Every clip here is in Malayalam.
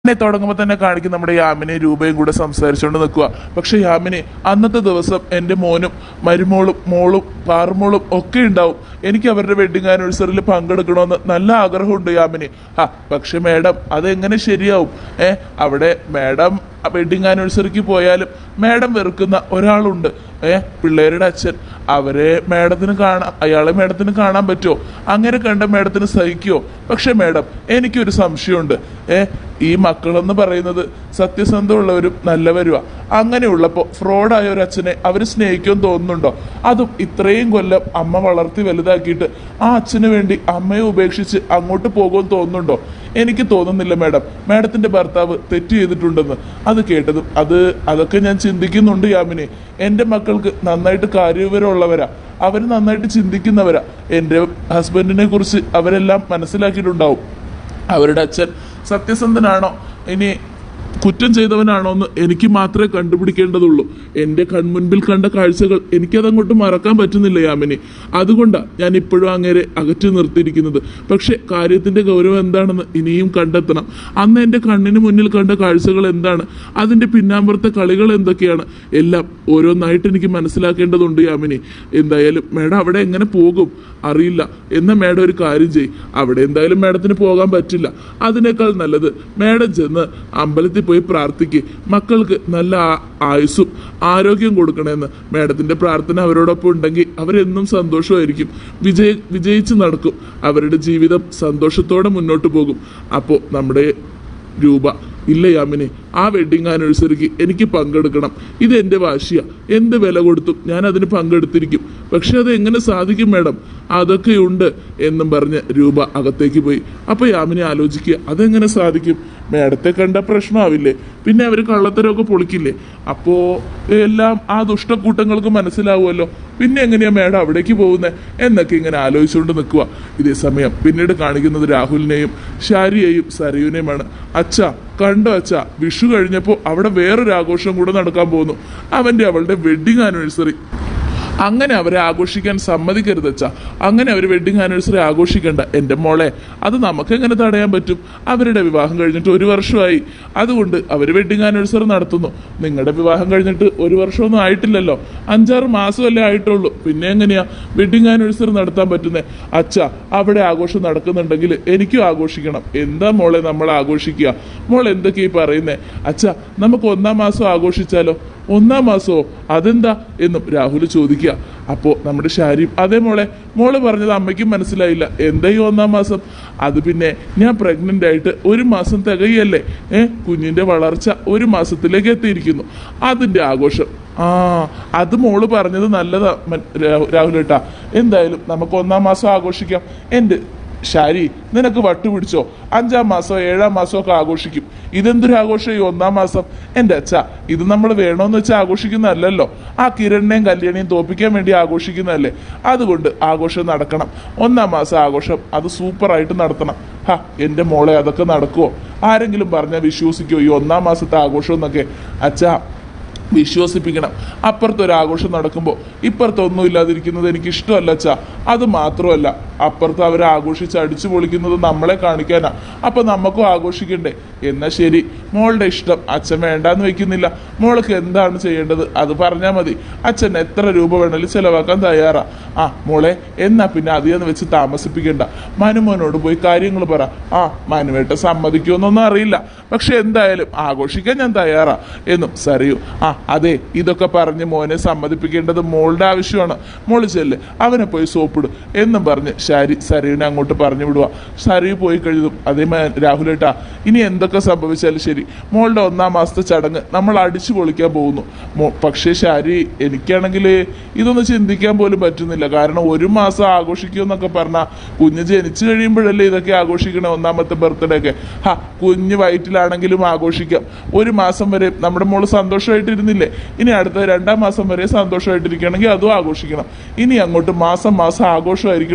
എന്നെ തുടങ്ങുമ്പോൾ തന്നെ കാണിക്കും നമ്മുടെ യാമിനെ രൂപയും കൂടെ സംസാരിച്ചുകൊണ്ട് നിൽക്കുക പക്ഷെ യാമിനെ അന്നത്തെ ദിവസം എൻ്റെ മോനും മരുമോളും മോളും പാറുമോളും ഒക്കെ ഉണ്ടാവും എനിക്ക് അവരുടെ വെഡിങ് ആനിവേഴ്സറിയിൽ പങ്കെടുക്കണമെന്ന് നല്ല ആഗ്രഹമുണ്ട് യാമിന് ആ പക്ഷെ മാഡം അതെങ്ങനെ ശരിയാവും ഏ അവിടെ മാഡം വെഡിങ് ആനിവേഴ്സറിക്ക് പോയാലും മാഡം വെറുക്കുന്ന ഒരാളുണ്ട് ഏ പിള്ളേരുടെ അച്ഛൻ അവരെ മാഡത്തിന് കാണാൻ അയാളെ മാഡത്തിന് കാണാൻ പറ്റുമോ അങ്ങനെ കണ്ട മാഡത്തിന് സഹിക്കുമോ പക്ഷെ മാഡം എനിക്കൊരു സംശയമുണ്ട് ഏ ഈ മക്കളെന്ന് പറയുന്നത് സത്യസന്ധമുള്ളവരും നല്ലവരുമാ അങ്ങനെയുള്ളപ്പോൾ ഫ്രോഡായ ഒരു അച്ഛനെ അവർ സ്നേഹിക്കുമെന്ന് തോന്നുന്നുണ്ടോ അതും ഇത്രയും കൊല്ലം അമ്മ വളർത്തി വലുതാക്കിയിട്ട് ആ അച്ഛന് വേണ്ടി അമ്മയെ ഉപേക്ഷിച്ച് അങ്ങോട്ട് പോകുമെന്ന് തോന്നുന്നുണ്ടോ എനിക്ക് തോന്നുന്നില്ല മാഡം മാഡത്തിന്റെ ഭർത്താവ് തെറ്റ് ചെയ്തിട്ടുണ്ടെന്ന് അത് കേട്ടതും അത് അതൊക്കെ ഞാൻ ചിന്തിക്കുന്നുണ്ട് യാമിനെ എൻ്റെ മക്കൾക്ക് നന്നായിട്ട് കാര്യവിവരമുള്ളവരാ അവർ നന്നായിട്ട് ചിന്തിക്കുന്നവരാ എൻ്റെ ഹസ്ബൻഡിനെ കുറിച്ച് അവരെല്ലാം മനസ്സിലാക്കിയിട്ടുണ്ടാവും അവരുടെ അച്ഛൻ സത്യസന്ധനാണോ ഇനി കുറ്റം ചെയ്തവനാണോ എന്ന് എനിക്ക് മാത്രമേ കണ്ടുപിടിക്കേണ്ടതുള്ളൂ എൻ്റെ കൺമുൻപിൽ കണ്ട കാഴ്ചകൾ എനിക്കതങ്ങോട്ട് മറക്കാൻ പറ്റുന്നില്ല യാമിനി അതുകൊണ്ടാണ് ഞാൻ ഇപ്പോഴും അങ്ങേരെ അകറ്റി നിർത്തിയിരിക്കുന്നത് പക്ഷെ കാര്യത്തിൻ്റെ ഗൗരവം എന്താണെന്ന് ഇനിയും കണ്ടെത്തണം അന്ന് എൻ്റെ കണ്ണിന് മുന്നിൽ കണ്ട കാഴ്ചകൾ എന്താണ് അതിൻ്റെ പിന്നാമ്പുറത്തെ കളികൾ എന്തൊക്കെയാണ് എല്ലാം ഓരോന്നായിട്ട് എനിക്ക് മനസ്സിലാക്കേണ്ടതുണ്ട് യാമിനി എന്തായാലും മേഡം അവിടെ എങ്ങനെ പോകും അറിയില്ല എന്ന മേഡം ഒരു കാര്യം ചെയ്യും അവിടെ എന്തായാലും മേഡത്തിന് പോകാൻ പറ്റില്ല അതിനേക്കാൾ നല്ലത് മേഡം ചെന്ന് അമ്പലത്തിൽ പോയി പ്രാർത്ഥിക്ക് മക്കൾക്ക് നല്ല ആ- ആയുസ്സും ആരോഗ്യം കൊടുക്കണമെന്ന് മേഡത്തിന്റെ പ്രാർത്ഥന അവരോടൊപ്പം ഉണ്ടെങ്കിൽ അവരെന്നും സന്തോഷമായിരിക്കും വിജയ വിജയിച്ച് നടക്കും അവരുടെ ജീവിതം സന്തോഷത്തോടെ മുന്നോട്ട് പോകും അപ്പോൾ നമ്മുടെ രൂപ ഇല്ല യാമിനെ ആ വെഡിങ് ആനിവേഴ്സറിക്ക് എനിക്ക് പങ്കെടുക്കണം ഇത് എൻ്റെ വാശിയ എന്ത് വില കൊടുത്തും ഞാൻ അതിന് പങ്കെടുത്തിരിക്കും പക്ഷെ അത് എങ്ങനെ സാധിക്കും മാഡം അതൊക്കെയുണ്ട് എന്നും പറഞ്ഞ് രൂപ അകത്തേക്ക് പോയി അപ്പൊ യാമിനെ ആലോചിക്കുക അതെങ്ങനെ സാധിക്കും മേഡത്തെ കണ്ട പ്രശ്നമാവില്ലേ പിന്നെ അവർ കള്ളത്തരമൊക്കെ പൊളിക്കില്ലേ അപ്പോ എല്ലാം ആ ദുഷ്ടക്കൂട്ടങ്ങൾക്ക് മനസ്സിലാവുമല്ലോ പിന്നെ എങ്ങനെയാ മേഡം അവിടേക്ക് പോകുന്നത് എന്നൊക്കെ ഇങ്ങനെ ആലോചിച്ചുകൊണ്ട് നിൽക്കുക ഇതേ സമയം പിന്നീട് കാണിക്കുന്നത് രാഹുലിനെയും ഷാരിയെയും സരയുനെയുമാണ് അച്ഛ കണ്ടോ അച്ഛ വിഷു കഴിഞ്ഞപ്പോൾ അവിടെ വേറൊരു ആഘോഷം കൂടെ നടക്കാൻ പോകുന്നു അവന്റെ അവളുടെ വെഡിങ് ആനിവേഴ്സറി അങ്ങനെ അവരെ ആഘോഷിക്കാൻ സമ്മതിക്കരുത് അച്ഛാ അങ്ങനെ അവർ വെഡിങ് ആനിവേഴ്സറി ആഘോഷിക്കണ്ട എൻ്റെ മോളെ അത് നമുക്ക് എങ്ങനെ തടയാൻ പറ്റും അവരുടെ വിവാഹം കഴിഞ്ഞിട്ട് ഒരു വർഷമായി അതുകൊണ്ട് അവർ വെഡിങ് ആനിവേഴ്സറി നടത്തുന്നു നിങ്ങളുടെ വിവാഹം കഴിഞ്ഞിട്ട് ഒരു വർഷമൊന്നും ആയിട്ടില്ലല്ലോ അഞ്ചാറ് മാസമല്ലേ ആയിട്ടുള്ളൂ പിന്നെ എങ്ങനെയാ വെഡിങ് ആനിവേഴ്സറി നടത്താൻ പറ്റുന്നേ അച്ഛാ അവിടെ ആഘോഷം നടക്കുന്നുണ്ടെങ്കിൽ എനിക്കും ആഘോഷിക്കണം എന്താ മോളെ നമ്മൾ ആഘോഷിക്കുക മോൾ എന്തൊക്കെയാ ഈ പറയുന്നേ അച്ഛാ നമുക്ക് ഒന്നാം മാസം ആഘോഷിച്ചാലോ ഒന്നാം മാസമോ അതെന്താ എന്നും രാഹുൽ ചോദിക്കുക അപ്പോൾ നമ്മുടെ ഷാരിയും അതേ മോളെ മോള് പറഞ്ഞത് അമ്മയ്ക്കും മനസ്സിലായില്ല എന്താ ഈ ഒന്നാം മാസം അത് പിന്നെ ഞാൻ പ്രഗ്നൻ്റ് ആയിട്ട് ഒരു മാസം തികയല്ലേ ഏ കുഞ്ഞിൻ്റെ വളർച്ച ഒരു മാസത്തിലേക്ക് എത്തിയിരിക്കുന്നു അതിൻ്റെ ആഘോഷം ആ അത് മോള് പറഞ്ഞത് നല്ലതാ മൻ- രാഹു- രാഹുൽ ഏട്ടാ എന്തായാലും നമുക്ക് ഒന്നാം മാസം ആഘോഷിക്കാം എൻ്റെ ഷാരി നിനക്ക് വട്ടുപിടിച്ചോ അഞ്ചാം മാസമോ ഏഴാം മാസമോ ഒക്കെ ആഘോഷിക്കും ഇതെന്തൊരു ആഘോഷം ഈ ഒന്നാം മാസം എൻ്റെ അച്ഛ ഇത് നമ്മൾ വേണോന്ന് വെച്ചാൽ ആഘോഷിക്കുന്നതല്ലല്ലോ ആ കിരണിനെയും കല്യാണിയും തോപ്പിക്കാൻ വേണ്ടി ആഘോഷിക്കുന്നതല്ലേ അതുകൊണ്ട് ആഘോഷം നടക്കണം ഒന്നാം മാസം ആഘോഷം അത് സൂപ്പറായിട്ട് നടത്തണം ഹാ എൻ്റെ മോളെ അതൊക്കെ നടക്കുമോ ആരെങ്കിലും പറഞ്ഞാൽ വിശ്വസിക്കുമോ ഈ ഒന്നാം മാസത്തെ ആഘോഷം എന്നൊക്കെ അച്ഛാ വിശ്വസിപ്പിക്കണം അപ്പുറത്ത് ഒരു ആഘോഷം നടക്കുമ്പോൾ ഇപ്പുറത്ത് ഒന്നും ഇല്ലാതിരിക്കുന്നത് എനിക്ക് ഇഷ്ടമല്ല അച്ഛാ അത് മാത്രമല്ല അപ്പുറത്ത് അവർ ആഘോഷിച്ച് അടിച്ചു പൊളിക്കുന്നത് നമ്മളെ കാണിക്കാനാ അപ്പൊ നമുക്കും ആഘോഷിക്കണ്ടേ എന്നാ ശരി മോളുടെ ഇഷ്ടം അച്ഛൻ വേണ്ടാന്ന് വെക്കുന്നില്ല മോൾക്ക് എന്താണ് ചെയ്യേണ്ടത് അത് പറഞ്ഞാൽ മതി അച്ഛൻ എത്ര രൂപ വേണമെങ്കിലും ചെലവാക്കാൻ തയ്യാറാ ആ മോളെ എന്നാ പിന്നെ അധികം വെച്ച് താമസിപ്പിക്കണ്ട മനുമോനോട് പോയി കാര്യങ്ങൾ പറ ആ മനുവേട്ട സമ്മതിക്കുമെന്നൊന്നും അറിയില്ല പക്ഷെ എന്തായാലും ആഘോഷിക്കാൻ ഞാൻ തയ്യാറാ എന്നും സറിയു ആ അതെ ഇതൊക്കെ പറഞ്ഞ് മോനെ സമ്മതിപ്പിക്കേണ്ടത് മോളുടെ ആവശ്യമാണ് മോള് ചെല്ല് അവനെ പോയി സോപ്പിടും എന്നും പറഞ്ഞ് ശരി സരയുനെ അങ്ങോട്ട് പറഞ്ഞു വിടുക സരയു പോയി കഴിയും അതേ രാഹുലേട്ടാ ഇനി എന്തൊക്കെ സംഭവിച്ചാലും ശരി മോളുടെ ഒന്നാം മാസത്തെ ചടങ്ങ് നമ്മൾ അടിച്ചു പൊളിക്കാൻ പോകുന്നു മോ- പക്ഷേ ശാരി എനിക്കാണെങ്കിൽ ഇതൊന്നും ചിന്തിക്കാൻ പോലും പറ്റുന്നില്ല കാരണം ഒരു മാസം ആഘോഷിക്കുമെന്നൊക്കെ പറഞ്ഞാൽ കുഞ്ഞ് ജനിച്ചു കഴിയുമ്പോഴല്ലേ ഇതൊക്കെ ആഘോഷിക്കണേ ഒന്നാമത്തെ ബർത്ത്ഡേ ഒക്കെ ഹാ കുഞ്ഞ് വയറ്റിലാണെങ്കിലും ആഘോഷിക്കാം ഒരു മാസം വരെ നമ്മുടെ മോള് സന്തോഷമായിട്ടിരുന്നില്ലേ ഇനി അടുത്ത രണ്ടാം മാസം വരെ സന്തോഷമായിട്ടിരിക്കുകയാണെങ്കിൽ അതും ആഘോഷിക്കണം ഇനി അങ്ങോട്ട് മാസം മാസം ആഘോഷമായിരിക്കണം നമ്മുടെ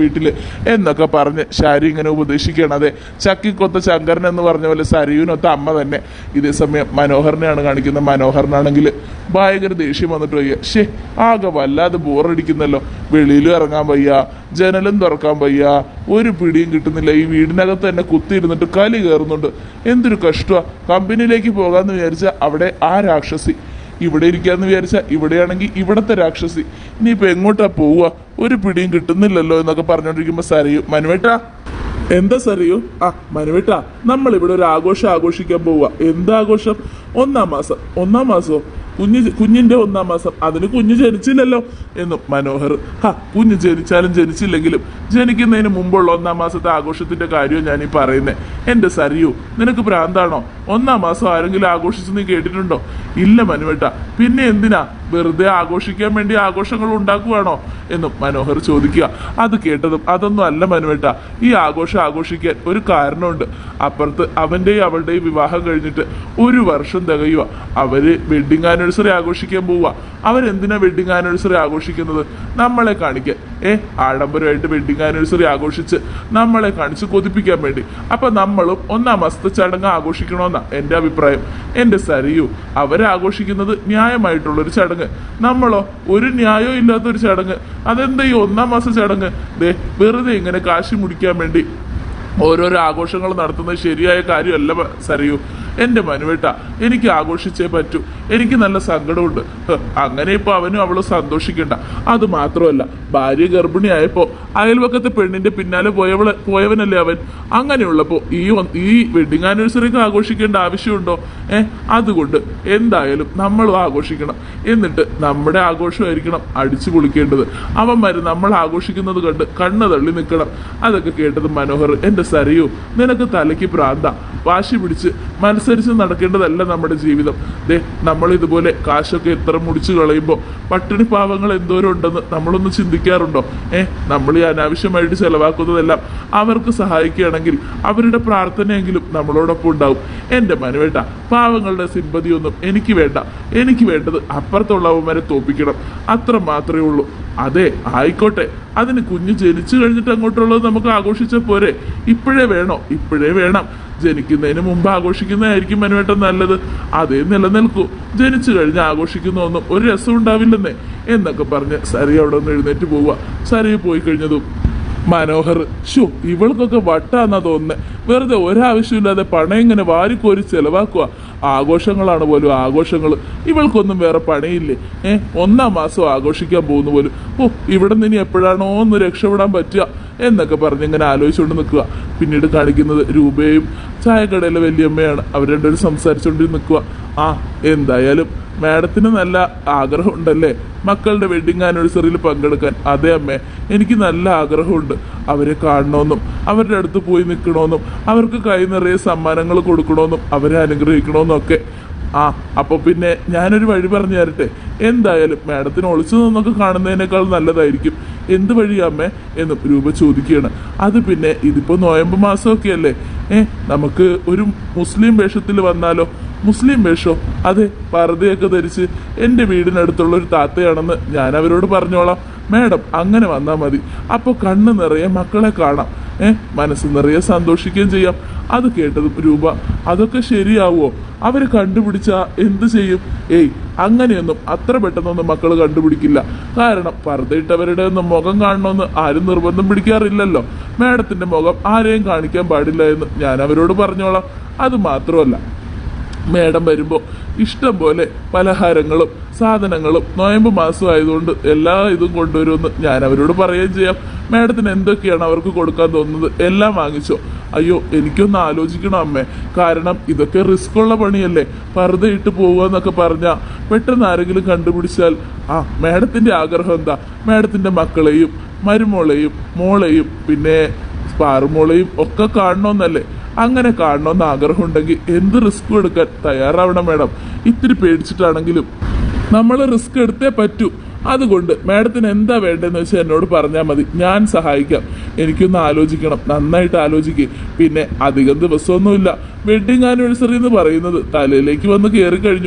വീട്ടില് എന്നൊക്കെ പറഞ്ഞ് ശാരി ഇങ്ങനെ ഉപദേശിക്കുകയാണ് അതെ ചക്കിക്കൊത്ത ശങ്കരൻ എന്ന് പറഞ്ഞ പോലെ സരയുനൊത്ത അമ്മ തന്നെ ഇതേ സമയം മനോഹരനെയാണ് കാണിക്കുന്നത് മനോഹരനാണെങ്കിൽ ഭയങ്കര ദേഷ്യം വന്നിട്ട് വയ്യ ഷേ ആകെ വല്ലാതെ ബോറടിക്കുന്നല്ലോ വെളിയിലും ഇറങ്ങാൻ വയ്യ ജനലും തുറക്കാൻ വയ്യ ഒരു പിടിയും കിട്ടുന്നില്ല ഈ വീടിനകത്ത് തന്നെ കുത്തിയിരുന്നിട്ട് കലി കയറുന്നുണ്ട് എന്തൊരു കഷ്ടമാണ് കമ്പനിയിലേക്ക് പോകാമെന്ന് വിചാരിച്ച അവിടെ ആ രാക്ഷസി ഇവിടെ ഇരിക്കാന്ന് വിചാരിച്ച ഇവിടെയാണെങ്കിൽ ഇവിടത്തെ രാക്ഷസി ഇനിയിപ്പോ എങ്ങോട്ടാ പോവുക ഒരു പിടിയും കിട്ടുന്നില്ലല്ലോ എന്നൊക്കെ പറഞ്ഞോണ്ടിരിക്കുമ്പോ സരയു മനുവേട്ടാ എന്താ സറിയോ ആ മനുവേട്ടാ നമ്മൾ ഇവിടെ ഒരു ആഘോഷം ആഘോഷിക്കാൻ പോവുക എന്താ ആഘോഷം ഒന്നാം മാസം ഒന്നാം മാസമോ കുഞ്ഞ് കുഞ്ഞിന്റെ ഒന്നാം മാസം അതിന് കുഞ്ഞ് ജനിച്ചില്ലല്ലോ എന്നും മനോഹർ ഹാ കുഞ്ഞ് ജനിച്ചാലും ജനിച്ചില്ലെങ്കിലും ജനിക്കുന്നതിന് മുമ്പുള്ള ഒന്നാം മാസത്തെ ആഘോഷത്തിന്റെ കാര്യവും ഞാൻ ഈ പറയുന്നേ എന്റെ സരിയു നിനക്ക് ഭ്രാന്താണോ ഒന്നാം മാസം ആരെങ്കിലും ആഘോഷിച്ച് നീ കേട്ടിട്ടുണ്ടോ ഇല്ല മനുവേട്ട പിന്നെ എന്തിനാ വെറുതെ ആഘോഷിക്കാൻ വേണ്ടി ആഘോഷങ്ങൾ ഉണ്ടാക്കുവാണോ എന്നും മനോഹർ ചോദിക്കുക അത് കേട്ടതും അതൊന്നും അല്ല മനുവേട്ട ഈ ആഘോഷം ആഘോഷിക്കാൻ ഒരു കാരണമുണ്ട് അപ്പുറത്ത് അവന്റെയും അവളുടെയും വിവാഹം കഴിഞ്ഞിട്ട് ഒരു വർഷം തികയുക അവര് വെഡിങ് ആനിവേഴ്സറി ആഘോഷിക്കാൻ പോവുക അവരെന്തിനാ വെഡിങ് ആനിവേഴ്സറി ആഘോഷിക്കുന്നത് നമ്മളെ കാണിക്കാൻ ഏ ആഡംബരമായിട്ട് വെഡിങ് ആനിവേഴ്സറി ആഘോഷിച്ച് നമ്മളെ കാണിച്ച് കൊതിപ്പിക്കാൻ വേണ്ടി അപ്പൊ നമ്മളും ഒന്നാം മാസത്തെ ചടങ്ങ് ആഘോഷിക്കണമെന്നാ എന്റെ അഭിപ്രായം എന്റെ സരിയു അവരാഘോഷിക്കുന്നത് ന്യായമായിട്ടുള്ള ഒരു ചടങ്ങ് നമ്മളോ ഒരു ന്യായവും ഇല്ലാത്ത ഒരു ചടങ്ങ് അതെന്താ ഈ ഒന്നാം മാസ ചടങ്ങ് ദേ വെറുതെ ഇങ്ങനെ കാശി മുടിക്കാൻ വേണ്ടി ഓരോരോ ആഘോഷങ്ങൾ നടത്തുന്നത് ശരിയായ കാര്യമല്ല പ- സരയു എൻ്റെ മനുവേട്ട എനിക്ക് ആഘോഷിച്ചേ പറ്റൂ എനിക്ക് നല്ല സങ്കടമുണ്ട് ഹ്, അങ്ങനെ ഇപ്പോൾ അവനും അവളും സന്തോഷിക്കണ്ട അത് മാത്രമല്ല ഭാര്യ ഗർഭിണിയായപ്പോൾ അയൽവക്കത്തെ പെണ്ണിന്റെ പിന്നാലെ പോയവള് പോയവനല്ലേ അവൻ അങ്ങനെയുള്ളപ്പോൾ ഈ ഒ- ഈ വെഡിങ് ആനിവേഴ്സറിക്ക് ആഘോഷിക്കേണ്ട ആവശ്യമുണ്ടോ ഏ അതുകൊണ്ട് എന്തായാലും നമ്മളും ആഘോഷിക്കണം എന്നിട്ട് നമ്മുടെ ആഘോഷമായിരിക്കണം അടിച്ചു പൊളിക്കേണ്ടത് അവന്മാർ നമ്മൾ ആഘോഷിക്കുന്നത് കണ്ട് കണ്ണ് തള്ളി നിൽക്കണം അതൊക്കെ കേട്ടത് മനോഹർ എൻ്റെ സരയു നിനക്ക് തലയ്ക്ക് പ്രാന്ത വാശി പിടിച്ച് മത്സരിച്ച് നടക്കേണ്ടതല്ല നമ്മുടെ ജീവിതം ദേ നമ്മൾ ഇതുപോലെ കാശൊക്കെ എത്ര മുടിച്ചു കളയുമ്പോൾ പട്ടിണി പാവങ്ങൾ എന്തോരം ഉണ്ടെന്ന് നമ്മളൊന്ന് ചിന്തിക്കാറുണ്ടോ ഏ നമ്മൾ ഈ അനാവശ്യമായിട്ട് ചെലവാക്കുന്നതെല്ലാം അവർക്ക് സഹായിക്കുകയാണെങ്കിൽ അവരുടെ പ്രാർത്ഥനയെങ്കിലും നമ്മളോടൊപ്പം ഉണ്ടാവും എൻ്റെ മനുവേട്ട പാവങ്ങളുടെ സിമ്പതിയൊന്നും എനിക്ക് വേണ്ട എനിക്ക് വേണ്ടത് അപ്പുറത്തുള്ളവന്മാരെ തോപ്പിക്കണം അത്ര മാത്രമേ ഉള്ളൂ അതെ ആയിക്കോട്ടെ അതിന് കുഞ്ഞ് ജനിച്ചു കഴിഞ്ഞിട്ട് അങ്ങോട്ടുള്ളത് നമുക്ക് ആഘോഷിച്ച പോരെ ഇപ്പോഴേ വേണോ ഇപ്പോഴേ വേണം ജനിക്കുന്നതിന് മുമ്പ് ആഘോഷിക്കുന്നതായിരിക്കും മനുവേട്ടൻ നല്ലത് അതേ നിലനിൽക്കൂ ജനിച്ചു കഴിഞ്ഞ് ആഘോഷിക്കുന്ന ഒന്നും ഒരു രസം ഉണ്ടാവില്ലെന്നേ എന്നൊക്കെ പറഞ്ഞ് സരി അവിടെ നിന്ന് എഴുന്നേറ്റ് പോവുക സരി പോയി കഴിഞ്ഞതും മനോഹർ ഷോ ഇവൾക്കൊക്കെ വട്ടാന്നാ തോന്നുന്നത് വെറുതെ ഒരാവശ്യമില്ലാതെ പണം ഇങ്ങനെ വാരിക്കോരി ചെലവാക്കുക ആഘോഷങ്ങളാണ് പോലും ആഘോഷങ്ങൾ ഇവൾക്കൊന്നും വേറെ പണിയില്ലേ ഏ ഒന്നാം മാസം ആഘോഷിക്കാൻ പോകുന്ന പോലും ഓ ഇവിടെ നിന്ന് ഇനി എപ്പോഴാണോ ഒന്ന് രക്ഷപ്പെടാൻ പറ്റുക എന്നൊക്കെ പറഞ്ഞ് ഇങ്ങനെ ആലോചിച്ചുകൊണ്ട് നിൽക്കുക പിന്നീട് കാണിക്കുന്നത് രൂപയും ചായക്കടയിലെ വല്യമ്മയാണ് അവർ രണ്ടുപേരും സംസാരിച്ചുകൊണ്ട് നിൽക്കുക ആ എന്തായാലും മാഡത്തിന് നല്ല ആഗ്രഹമുണ്ടല്ലേ മക്കളുടെ വെഡിങ് ആനിവേഴ്സറിയിൽ പങ്കെടുക്കാൻ അതെ അമ്മേ എനിക്ക് നല്ല ആഗ്രഹമുണ്ട് അവരെ കാണണമെന്നും അവരുടെ അടുത്ത് പോയി നിൽക്കണമെന്നും അവർക്ക് കൈ നിറയെ സമ്മാനങ്ങൾ കൊടുക്കണമെന്നും അവരെ അനുഗ്രഹിക്കണമെന്നും ഒക്കെ ആ അപ്പോൾ പിന്നെ ഞാനൊരു വഴി പറഞ്ഞു തരട്ടെ എന്തായാലും മാഡത്തിന് ഒളിച്ചു നിന്നൊക്കെ കാണുന്നതിനേക്കാൾ നല്ലതായിരിക്കും എന്ത് വഴിയാ അമ്മേ എന്ന് രൂപ ചോദിക്കുകയാണ് അത് പിന്നെ ഇതിപ്പോ നോയമ്പ് മാസമൊക്കെ അല്ലേ ഏ നമുക്ക് ഒരു മുസ്ലിം വേഷത്തിൽ വന്നാലോ മുസ്ലിം വേഷോ അതെ പർദ്ദയൊക്കെ ധരിച്ച് എൻ്റെ വീടിനടുത്തുള്ള ഒരു താത്തയാണെന്ന് ഞാൻ അവരോട് പറഞ്ഞോളാം മാഡം അങ്ങനെ വന്നാൽ മതി അപ്പോൾ കണ്ണ് നിറയെ മക്കളെ കാണാം ഏ മനസ്സ് നിറയെ സന്തോഷിക്കുകയും ചെയ്യാം അത് കേട്ടതും രൂപ അതൊക്കെ ശരിയാവോ അവരെ കണ്ടുപിടിച്ചാ എന്ത് ചെയ്യും ഏയ് അങ്ങനെയൊന്നും അത്ര പെട്ടെന്നൊന്നും മക്കൾ കണ്ടുപിടിക്കില്ല കാരണം പർദ്ദയിട്ടവരുടെ ഒന്നും മുഖം കാണണമെന്ന് ആരും നിർബന്ധം പിടിക്കാറില്ലല്ലോ മാഡത്തിന്റെ മുഖം ആരെയും കാണിക്കാൻ പാടില്ല എന്ന് ഞാൻ അവരോട് പറഞ്ഞോളാം അത് മാത്രമല്ല മേഡം വരുമ്പോൾ ഇഷ്ടം പോലെ പലഹാരങ്ങളും സാധനങ്ങളും നോയമ്പ് മാസം ആയതുകൊണ്ട് എല്ലാ ഇതും കൊണ്ടുവരുമെന്ന് ഞാൻ അവരോട് പറയുകയും ചെയ്യാം മേഡത്തിന് എന്തൊക്കെയാണ് അവർക്ക് കൊടുക്കാൻ തോന്നുന്നത് എല്ലാം വാങ്ങിച്ചോ അയ്യോ എനിക്കൊന്ന് ആലോചിക്കണം അമ്മേ കാരണം ഇതൊക്കെ റിസ്ക് ഉള്ള പണിയല്ലേ പർദ്ദ ഇട്ട് പോവുക എന്നൊക്കെ പറഞ്ഞാൽ പെട്ടെന്ന് ആരെങ്കിലും കണ്ടുപിടിച്ചാൽ ആ മേഡത്തിന്റെ ആഗ്രഹം എന്താ മേഡത്തിന്റെ മക്കളെയും മരുമോളെയും മോളെയും പിന്നെ പാറുമോളെയും ഒക്കെ കാണണമെന്നല്ലേ അങ്ങനെ കാണണമെന്ന് ആഗ്രഹമുണ്ടെങ്കിൽ എന്ത് റിസ്ക് എടുക്കാൻ തയ്യാറാവണം മേഡം ഇത്തിരി പേടിച്ചിട്ടാണെങ്കിലും നമ്മൾ റിസ്ക് എടുത്തേ പറ്റൂ അതുകൊണ്ട് മാഡത്തിന് എന്താ വേണ്ടതെന്ന് വെച്ചാൽ എന്നോട് പറഞ്ഞാൽ മതി ഞാൻ സഹായിക്കാം എനിക്കൊന്ന് ആലോചിക്കണം നന്നായിട്ട് ആലോചിക്കുക പിന്നെ അധികം ദിവസമൊന്നുമില്ല വെഡിങ് ആനിവേഴ്സറി എന്ന് പറയുന്നത് തലയിലേക്ക് വന്ന് കയറി കഴിഞ്ഞു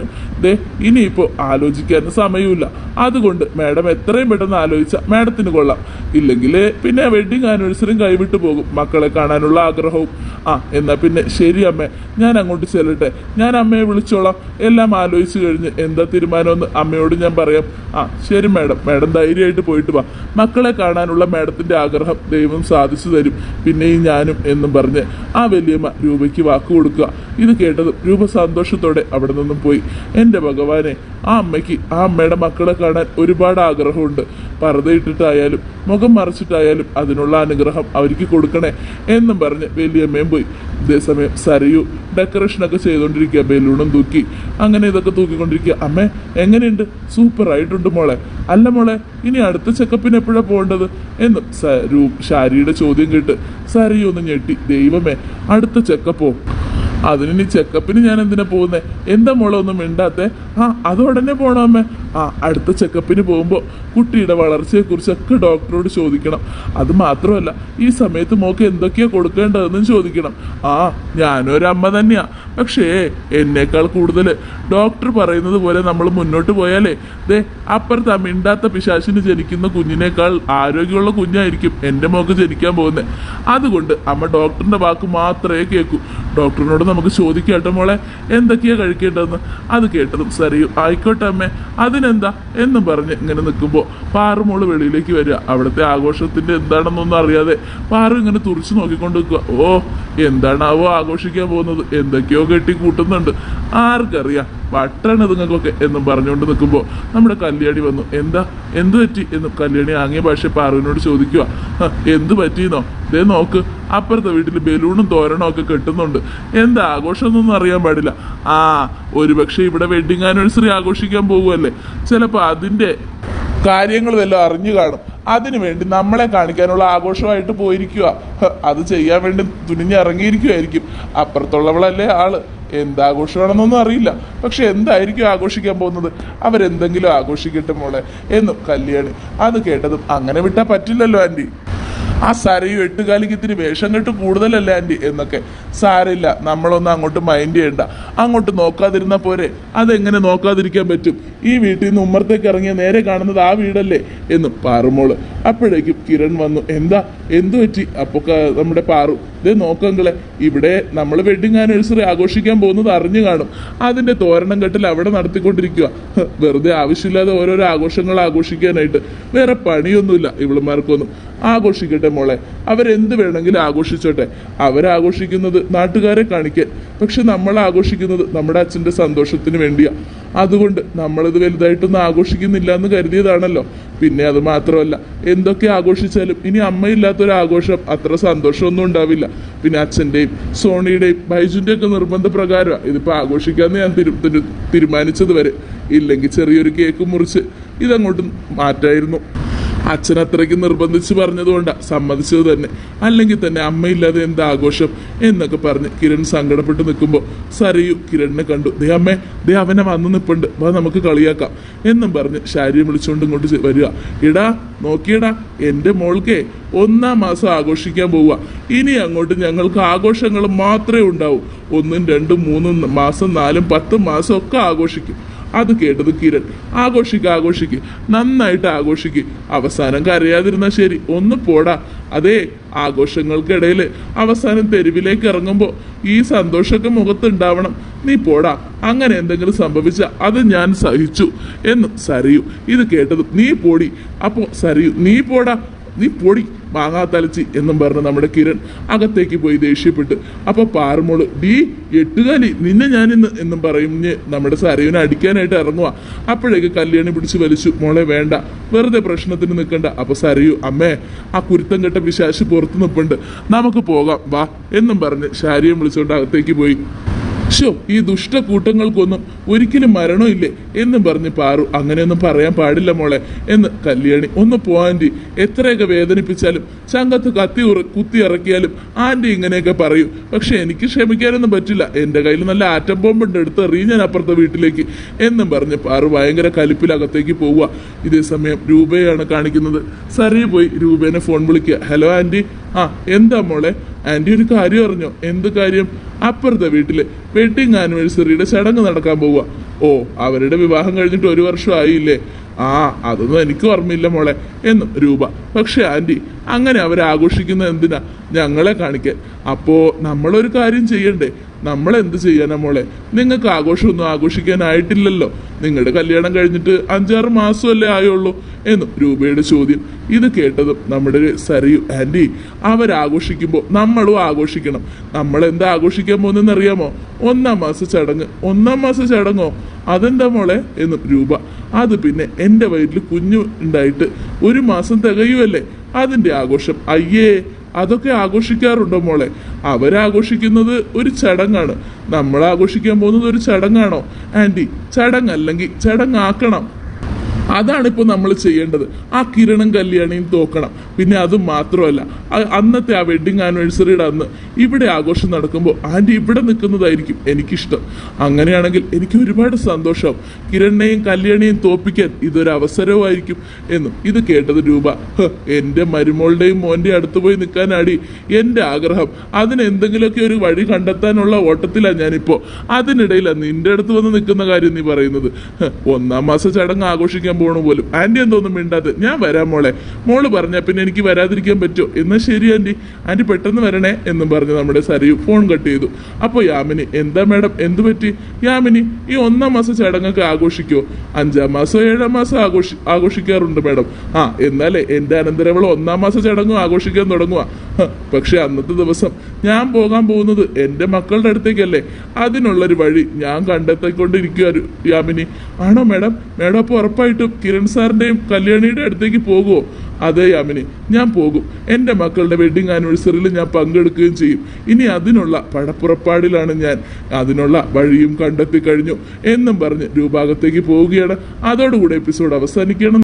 ദേ ഇനിയിപ്പോൾ ആലോചിക്കാൻ സമയമില്ല അതുകൊണ്ട് മാഡം എത്രയും പെട്ടെന്ന് ആലോചിച്ച മാഡത്തിന് കൊള്ളാം ഇല്ലെങ്കിൽ പിന്നെ വെഡിങ് ആനിവേഴ്സറിയും കൈവിട്ടു പോകും മക്കളെ കാണാനുള്ള ആഗ്രഹവും ആ എന്നാ പിന്നെ ശരി അമ്മേ ഞാൻ അങ്ങോട്ട് ചെല്ലട്ടെ ഞാൻ അമ്മയെ വിളിച്ചോളാം എല്ലാം ആലോചിച്ച് കഴിഞ്ഞ് എന്താ തീരുമാനമെന്ന് അമ്മയോട് ഞാൻ പറയാം ആ ശരി മാഡം മാഡം ധൈര്യമായിട്ട് പോയിട്ട് വാ മക്കളെ കാണാനുള്ള മാഡത്തിന്റെ ആഗ്രഹം ദൈവം സാധിച്ചു തരും പിന്നെയും ഞാനും എന്നും പറഞ്ഞ് ആ വലിയമ്മ രൂപയ്ക്ക് വാക്ക് കൊടുക്കുക ഇത് കേട്ടതും രൂപ സന്തോഷത്തോടെ അവിടെ നിന്നും പോയി എൻ്റെ ഭഗവാനെ ആ അമ്മയ്ക്ക് ആ അമ്മയുടെ മക്കളെ കാണാൻ ഒരുപാട് ആഗ്രഹമുണ്ട് പർദ്ദയിട്ടിട്ടായാലും മുഖം മറച്ചിട്ടായാലും അതിനുള്ള അനുഗ്രഹം അവർക്ക് കൊടുക്കണേ എന്നും പറഞ്ഞ് വലിയമ്മയും പോയി ഇതേസമയം സരയു ഡെക്കറേഷനൊക്കെ ചെയ്തുകൊണ്ടിരിക്കുക ബലൂണും തൂക്കി അങ്ങനെ ഇതൊക്കെ തൂക്കിക്കൊണ്ടിരിക്കുക അമ്മേ എങ്ങനെയുണ്ട് സൂപ്പർ ആയിട്ടുണ്ട് മോളെ അല്ല മോളെ ഇനി അടുത്ത ചെക്കപ്പിന് എപ്പോഴാണ് പോകേണ്ടത് എന്നും സരു ശാരിയുടെ ചോദ്യം കേട്ട് സരയു ഒന്ന് ഞെട്ടി ദൈവമേ അടുത്ത ചെക്കപ്പോ അതിന് ഇനി ചെക്കപ്പിന് ഞാൻ എന്തിനാ പോകുന്നേ എന്താ മോളെ ഒന്നും മിണ്ടാത്തെ ആ അത് ഉടനെ പോണം അമ്മേ ആ അടുത്ത ചെക്കപ്പിന് പോകുമ്പോൾ കുട്ടിയുടെ വളർച്ചയെക്കുറിച്ചൊക്കെ ഡോക്ടറോട് ചോദിക്കണം അത് മാത്രമല്ല ഈ സമയത്ത് മോക്ക് എന്തൊക്കെയാ കൊടുക്കേണ്ടതെന്നും ചോദിക്കണം ആ ഞാനും ഒരു അമ്മ തന്നെയാ പക്ഷേ എന്നേക്കാൾ കൂടുതൽ ഡോക്ടർ പറയുന്നത് പോലെ നമ്മൾ മുന്നോട്ട് പോയാലേ ദേ അപ്പുറത്ത് ആ മിണ്ടാത്ത പിശാശിന് ജനിക്കുന്ന കുഞ്ഞിനേക്കാൾ ആരോഗ്യമുള്ള കുഞ്ഞായിരിക്കും എൻ്റെ മോക്ക് ജനിക്കാൻ പോകുന്നത് അതുകൊണ്ട് അമ്മ ഡോക്ടറിന്റെ വാക്ക് മാത്രമേ കേൾക്കൂ ഡോക്ടറിനോട് നമുക്ക് ചോദിക്കാം കേട്ടോ മോളെ എന്തൊക്കെയാ കഴിക്കേണ്ടതെന്ന് അത് കേട്ടതും സരിയും ആയിക്കോട്ടെ അമ്മേ അതിനെന്താ എന്നും പറഞ്ഞ് ഇങ്ങനെ നിൽക്കുമ്പോൾ പാറുമോള് വെളിയിലേക്ക് വരിക അവിടുത്തെ ആഘോഷത്തിന്റെ എന്താണെന്നൊന്നും അറിയാതെ പാറു ഇങ്ങനെ തുറച്ചു നോക്കിക്കൊണ്ട് നിൽക്കുക ഓ എന്താണാവോ ആഘോഷിക്കാൻ പോകുന്നത് എന്തൊക്കെയോ കെട്ടി കൂട്ടുന്നുണ്ട് ആർക്കറിയാം വട്ടാണ് നിങ്ങൾക്കൊക്കെ എന്നും പറഞ്ഞുകൊണ്ട് നിൽക്കുമ്പോൾ നമ്മുടെ കല്യാണി വന്നു എന്താ എന്ത് പറ്റി എന്ന് കല്യാണി ആംഗ്യ ഭാഷ പാറുവിനോട് ചോദിക്കുക "ഹ, എന്ത് പറ്റിയെന്നോ ദേ നോക്ക് അപ്പുറത്തെ വീട്ടിൽ ബലൂണും തോരണവും ഒക്കെ കെട്ടുന്നുണ്ട് എന്താ ആഘോഷം എന്നൊന്നും അറിയാൻ പാടില്ല ആ ഒരുപക്ഷെ ഇവിടെ വെഡിങ് ആനിവേഴ്സറി ആഘോഷിക്കാൻ പോകുമല്ലേ ചിലപ്പോൾ അതിൻ്റെ കാര്യങ്ങൾ വല്ലതും അറിഞ്ഞു കാണും അതിനു വേണ്ടി നമ്മളെ കാണിക്കാനുള്ള ആഘോഷമായിട്ട് പോയിരിക്കുക ഹ, അത് ചെയ്യാൻ വേണ്ടി തുനിഞ്ഞിറങ്ങിയിരിക്കുമായിരിക്കും അപ്പുറത്തുള്ളവളല്ലേ ആള് എന്താഘോഷമാണെന്നൊന്നും അറിയില്ല പക്ഷെ എന്തായിരിക്കും ആഘോഷിക്കാൻ പോകുന്നത് അവരെന്തെങ്കിലും ആഘോഷിക്കട്ടെ മോളെ എന്നും കല്യാണി അത് കേട്ടതും അങ്ങനെ വിട്ടാൽ പറ്റില്ലല്ലോ ആൻറ്റി ആ സരയും എട്ടുകാലിക്ക് ഇത്തിരി വേഷം കെട്ട് കൂടുതലല്ലേ ആൻറ്റി എന്നൊക്കെ സാരില്ല നമ്മളൊന്നും അങ്ങോട്ട് മൈൻഡ് ചെയ്യണ്ട അങ്ങോട്ട് നോക്കാതിരുന്ന പോരെ അതെങ്ങനെ നോക്കാതിരിക്കാൻ പറ്റും ഈ വീട്ടിൽ നിന്ന് ഉമ്മറത്തേക്ക് ഇറങ്ങിയ നേരെ കാണുന്നത് ആ വീടല്ലേ എന്നും പാറുമോള് അപ്പോഴേക്കും കിരൺ വന്നു എന്താ എന്തു പറ്റി അപ്പൊ ക- നമ്മുടെ പാറു ഇതേ നോക്കങ്ങളെ ഇവിടെ നമ്മൾ വെഡിങ് ആനിവേഴ്സറി ആഘോഷിക്കാൻ പോകുന്നത് അറിഞ്ഞു കാണും അതിന്റെ തോരണം കെട്ടിൽ അവിടെ നടത്തിക്കൊണ്ടിരിക്കുക ഹ്, വെറുതെ ആവശ്യമില്ലാതെ ഓരോരോ ആഘോഷങ്ങൾ ആഘോഷിക്കാനായിട്ട് വേറെ പണിയൊന്നുമില്ല ഇവളുമാർക്കൊന്നും ആഘോഷിക്കട്ടെ മോളെ അവരെന്ത് വേണമെങ്കിലും ആഘോഷിച്ചോട്ടെ അവരാഘോഷിക്കുന്നത് നാട്ടുകാരെ കാണിക്കാൻ പക്ഷെ നമ്മൾ ആഘോഷിക്കുന്നത് നമ്മുടെ അച്ഛന്റെ സന്തോഷത്തിന് വേണ്ടിയാ അതുകൊണ്ട് നമ്മളിത് വലുതായിട്ടൊന്നും ആഘോഷിക്കുന്നില്ല എന്ന് കരുതിയതാണല്ലോ പിന്നെ അത് മാത്രമല്ല എന്തൊക്കെ ആഘോഷിച്ചാലും ഇനി അമ്മയില്ലാത്തൊരു ആഘോഷം അത്ര സന്തോഷമൊന്നും ഉണ്ടാവില്ല പിന്നെ അച്ഛൻ്റെയും സോണിയുടെയും ബൈജുൻ്റെ ഒക്കെ നിർബന്ധ പ്രകാരമാണ് ഇതിപ്പോൾ ആഘോഷിക്കാമെന്ന് ഞാൻ തിരു തിരു- തീരുമാനിച്ചത് വരെ ഇല്ലെങ്കിൽ ചെറിയൊരു കേക്ക് മുറിച്ച് ഇതങ്ങോട്ട് മാറ്റായിരുന്നു അച്ഛൻ അത്രയ്ക്ക് നിർബന്ധിച്ച് പറഞ്ഞതുകൊണ്ടാണ് സമ്മതിച്ചത് തന്നെ അല്ലെങ്കിൽ തന്നെ അമ്മയില്ലാതെ എന്ത് ആഘോഷം എന്നൊക്കെ പറഞ്ഞ് കിരൺ സങ്കടപ്പെട്ട് നിൽക്കുമ്പോൾ സരയു കിരണിനെ കണ്ടു ദേ അമ്മേ ദേ അവനെ വന്ന് നിൽപ്പുണ്ട് വാ നമുക്ക് കളിയാക്കാം എന്നും പറഞ്ഞ് ശാരിയെ വിളിച്ചുകൊണ്ട് ഇങ്ങോട്ട് ചെ- വരിക ഇടാ നോക്കിയടാ എൻ്റെ മോൾക്കേ ഒന്നാം മാസം ആഘോഷിക്കാൻ പോവുക ഇനി അങ്ങോട്ട് ഞങ്ങൾക്ക് ആഘോഷങ്ങൾ മാത്രമേ ഉണ്ടാവൂ ഒന്നും രണ്ടും മൂന്നും മാസം നാലും പത്തും മാസം ഒക്കെ ആഘോഷിക്കും അത് കേട്ടത് കിരൺ ആഘോഷിക്ക് ആഘോഷിക്ക് നന്നായിട്ട് ആഘോഷിക്ക് അവസാനം കരയാതിരുന്നാ ശരി ഒന്ന് പോടാ അതേ ആഘോഷങ്ങൾക്കിടയിൽ അവസാനം തെരുവിലേക്ക് ഇറങ്ങുമ്പോൾ ഈ സന്തോഷമൊക്കെ മുഖത്തുണ്ടാവണം നീ പോടാ അങ്ങനെ എന്തെങ്കിലും സംഭവിച്ച അത് ഞാൻ സഹിച്ചു എന്നും സരയു ഇത് കേട്ടതും നീ പോടി അപ്പോ സരയു നീ പോടാ നീ പൊടി മാങ്ങാ തലച്ചി എന്നും പറഞ്ഞ് നമ്മുടെ കിരൺ അകത്തേക്ക് പോയി ദേഷ്യപ്പെട്ട് അപ്പൊ പാറമോള് ഡീ എട്ടുകാലി നിന്നെ ഞാനിന്ന് എന്നും പറഞ്ഞ് നമ്മുടെ സരയുനെ അടിക്കാനായിട്ട് ഇറങ്ങുക അപ്പോഴേക്ക് കല്യാണി പിടിച്ച് വലിച്ചു മോളെ വേണ്ട വെറുതെ പ്രശ്നത്തിന് നിൽക്കണ്ട അപ്പൊ സരയു അമ്മേ ആ കുരുത്തം കെട്ട പിശാശ് പുറത്ത് നിൽപ്പുണ്ട് നമുക്ക് പോകാം വാ എന്നും പറഞ്ഞ് ശാരിയെ വിളിച്ചുകൊണ്ട് അകത്തേക്ക് പോയി ഷോ ഈ ദുഷ്ട കൂട്ടങ്ങൾക്കൊന്നും ഒരിക്കലും മരണമില്ലേ എന്നും പറഞ്ഞ് പാറു അങ്ങനെയൊന്നും പറയാൻ പാടില്ല മോളെ എന്ന് കല്യാണി ഒന്ന് പോ ആൻറ്റി എത്രയൊക്കെ വേദനിപ്പിച്ചാലും ചങ്കത്ത് കത്തി ഉറ കുത്തി ഇറക്കിയാലും ആൻറ്റി ഇങ്ങനെയൊക്കെ പറയും പക്ഷെ എനിക്ക് ക്ഷമിക്കാനൊന്നും പറ്റില്ല എൻ്റെ കയ്യിൽ നല്ല ആറ്റം ബോംബുണ്ട് എടുത്ത് എറിയും ഞാൻ അപ്പുറത്തെ വീട്ടിലേക്ക് എന്നും പറഞ്ഞ് പാറു ഭയങ്കര കലിപ്പിലകത്തേക്ക് പോവുക ഇതേ സമയം രൂപയാണ് കാണിക്കുന്നത് സറിയ പോയി രൂപേനെ ഫോൺ വിളിക്കുക ഹലോ ആൻറ്റി ആ എന്താ മോളെ ആന്റി ഒരു കാര്യം അറിഞ്ഞോ എന്ത് കാര്യം അപ്പുറത്തെ വീട്ടില് വെഡിങ് ആനിവേഴ്സറിയുടെ ചടങ്ങ് നടക്കാൻ പോവുക ഓ അവരുടെ വിവാഹം കഴിഞ്ഞിട്ട് ഒരു വർഷം ആയില്ലേ ആ അതൊന്നും എനിക്ക് ഓർമ്മയില്ല മോളെ എന്നും രൂപ പക്ഷെ ആന്റി അങ്ങനെ അവർ ആഘോഷിക്കുന്നത് എന്തിനാ ഞങ്ങളെ കാണിക്കാൻ അപ്പോ നമ്മളൊരു കാര്യം ചെയ്യണ്ടേ നമ്മൾ എന്ത് ചെയ്യാനാ മോളെ നിങ്ങൾക്ക് ആഘോഷമൊന്നും ആഘോഷിക്കാനായിട്ടില്ലല്ലോ നിങ്ങളുടെ കല്യാണം കഴിഞ്ഞിട്ട് അഞ്ചാറ് മാസമല്ലേ ആയുള്ളൂ എന്നും രൂപയുടെ ചോദ്യം ഇത് കേട്ടതും നമ്മുടെ ഒരു സരയു ആന്റി അവരാഘോഷിക്കുമ്പോൾ നമ്മളും ആഘോഷിക്കണം നമ്മൾ എന്താ ആഘോഷിക്കാൻ പോകുന്നതെന്ന് അറിയാമോ ഒന്നാം മാസ ചടങ്ങ് ഒന്നാം മാസ ചടങ്ങോ അതെന്താ മോളെ എന്നും രൂപ അത് പിന്നെ എൻ്റെ വയറ്റിൽ കുഞ്ഞു ഉണ്ടായിട്ട് ഒരു മാസം തികയുമല്ലേ അതിൻ്റെ ആഘോഷം അയ്യേ അതൊക്കെ ആഘോഷിക്കാറുണ്ടോ മോളെ അവരാഘോഷിക്കുന്നത് ഒരു ചടങ്ങാണ് നമ്മൾ ആഘോഷിക്കാൻ പോകുന്നത് ഒരു ചടങ്ങാണോ ആൻറ്റി ചടങ്ങല്ലെങ്കിൽ ചടങ്ങാക്കണം അതാണ് ഇപ്പോൾ നമ്മൾ ചെയ്യേണ്ടത് ആ കിരണം കല്യാണിയും തോക്കണം പിന്നെ അത് മാത്രമല്ല അ- അന്നത്തെ ആ വെഡിങ് ആനിവേഴ്സറിയുടെ അന്ന് ഇവിടെ ആഘോഷം നടക്കുമ്പോൾ ആൻറ്റി ഇവിടെ നിൽക്കുന്നതായിരിക്കും എനിക്കിഷ്ടം അങ്ങനെയാണെങ്കിൽ എനിക്ക് ഒരുപാട് സന്തോഷമാവും കിരണിനെയും കല്യാണിയെയും തോപ്പിക്കാൻ ഇതൊരു അവസരവുമായിരിക്കും എന്നും ഇത് കേട്ടത് രൂപ "ഹ്, എൻ്റെ മരുമോളുടെയും മോൻ്റെ അടുത്ത് പോയി നിൽക്കാനാടി എൻ്റെ ആഗ്രഹം അതിന് എന്തെങ്കിലുമൊക്കെ ഒരു വഴി കണ്ടെത്താനുള്ള ഓട്ടത്തിലാണ് ഞാനിപ്പോൾ അതിനിടയിലാണ് നിന്റെ അടുത്ത് വന്ന് നിൽക്കുന്ന കാര്യം നീ പറയുന്നത് ഹ്, ഒന്നാം മാസ ചടങ്ങ് ആഘോഷിക്കാൻ പോണു പോലും ആന്റി എന്തോന്നും മിണ്ടാതെ ഞാൻ വരാം മോളെ മോള് പറഞ്ഞ പിന്നെ എനിക്ക് വരാതിരിക്കാൻ പറ്റുമോ എന്നാ ശരി ആന്റി ആന്റി പെട്ടെന്ന് വരണേ എന്നും പറഞ്ഞ് നമ്മുടെ സരയു ഫോൺ കട്ട് ചെയ്തു അപ്പോൾ യാമിനി എന്താ മാഡം എന്തു പറ്റി യാമിനി ഈ ഒന്നാം മാസ ചടങ്ങൊക്കെ ആഘോഷിക്കോ അഞ്ചാം മാസം ഏഴാം മാസം ആഘോഷി ആഘോഷിക്കാറുണ്ട് മാഡം ആ എന്നാലേ എൻ്റെ അനന്തരവൾ ഒന്നാം മാസ ചടങ്ങും ആഘോഷിക്കാൻ തുടങ്ങുക ഹ, പക്ഷെ അന്നത്തെ ദിവസം ഞാൻ പോകാൻ പോകുന്നത് എൻ്റെ മക്കളുടെ അടുത്തേക്കല്ലേ അതിനുള്ളൊരു വഴി ഞാൻ കണ്ടെത്തിക്കൊണ്ടിരിക്കുക യാമിനി ആണോ മാഡം മാഡം അപ്പോൾ ഉറപ്പായിട്ടും കിരൺ സാറിൻ്റെയും കല്യാണിയുടെ അടുത്തേക്ക് പോകുമോ അതെ യാമിനി ഞാൻ പോകും എൻ്റെ മക്കളുടെ വെഡിങ് ആനിവേഴ്സറിയിൽ ഞാൻ പങ്കെടുക്കുകയും ചെയ്യും ഇനി അതിനുള്ള പടപ്പുറപ്പാടിലാണ് ഞാൻ അതിനുള്ള വഴിയും കണ്ടെത്തി കഴിഞ്ഞു എന്നും പറഞ്ഞ് രൂപാകത്തേക്ക് പോവുകയാണ് അതോടുകൂടി എപ്പിസോഡ് അവസാനിക്കണം